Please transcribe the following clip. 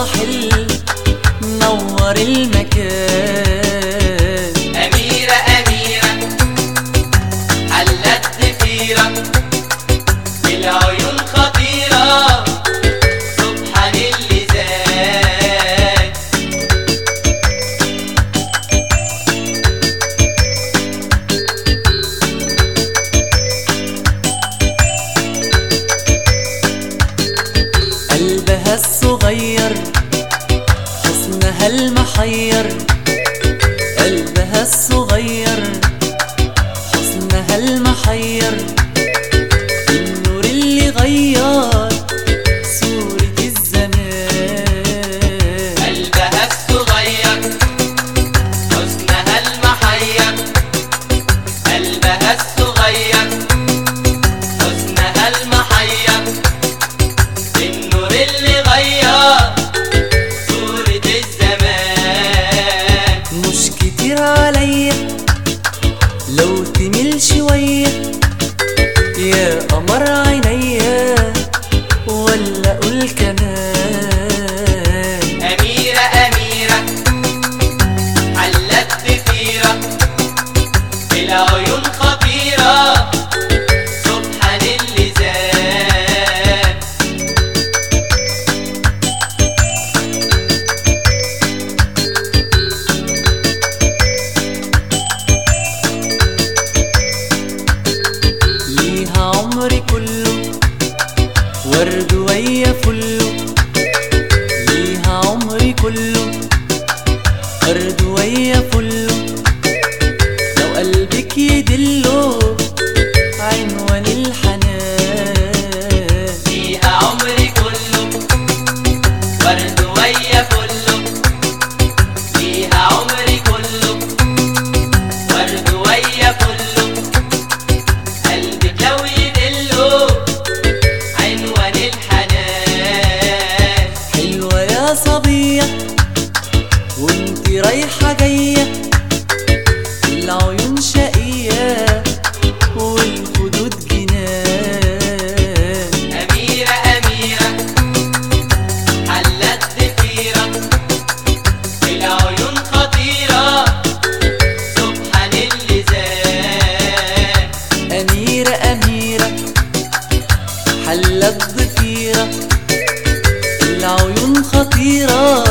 حل نور المكان أميرة أميرة حلت ضفيرة بالعيون خطيرة سبحان اللي زاد قلبها الصغير حسنها المحير قلبها الصغير حسنها المحير النور اللي غير صورة الزمان قلبها الصغير حسنها المحير قلبها الصغير حسنها المحير النور اللي غير صورة الزمان مش كتير عليا لو تميل شوية يا قمر عينيا ولا اقول كمان أميرة أميرة حلت ضفيرة بالعيون خطيرة سبحان اللي زاد ليها عمري كله ورد ويا فله ليها عمري كله ورد ويا فله لو قلبك يدله عنوان الحنان فيها عمري كله ورد ويا فله فيها عمري كله ورد ويا فله قلبك لو يدله عنوان الحنان حلوة يا صبية وانت رايحة جاية العيون شقية والخدود جنان أميرة أميرة حلت ضفيرة العيون خطيرة سبحان اللي زاد أميرة أميرة حلت ضفيرة العيون خطيرة